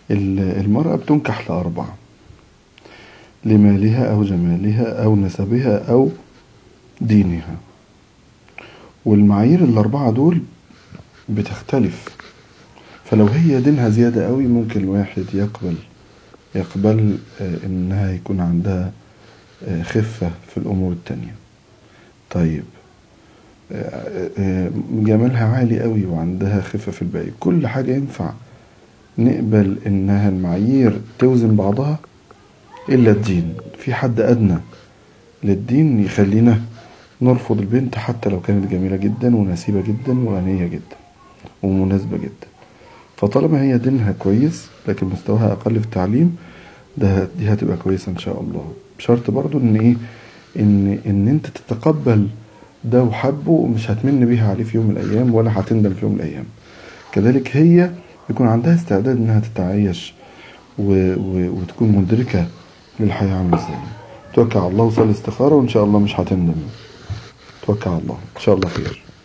المرأة بتنكح لأربعة لمالها أو جمالها أو نسبها أو دينها والمعايير الأربعة دول بتختلف فلو هي دينها زيادة قوي ممكن الواحد يقبل يقبل إنها يكون عندها خفة في الأمور التانية طيب جمالها عالي قوي وعندها خفة في الباقي كل حاجة ينفع نقبل إنها المعايير توزن بعضها إلا الدين في حد أدنى للدين يخلينا نرفض البنت حتى لو كانت جميلة جدا ونسيبة جدا وغنية جدا ومناسبة جدا فطالما هي دينها كويس لكن مستواها أقل في التعليم ده دي هتبقى كويسة إن شاء الله بشرط برضو إن إيه إن إن أنت تتقبل ده وحبه ومش هتمن بيها عليه في يوم من الأيام ولا هتندم في يوم من الأيام كذلك هي يكون عندها استعداد إنها تتعايش و... و... وتكون مدركة للحياة عاملة إزاي توكل على الله وصلي استخارة وإن شاء الله مش هتندم توكل على الله إن شاء الله خير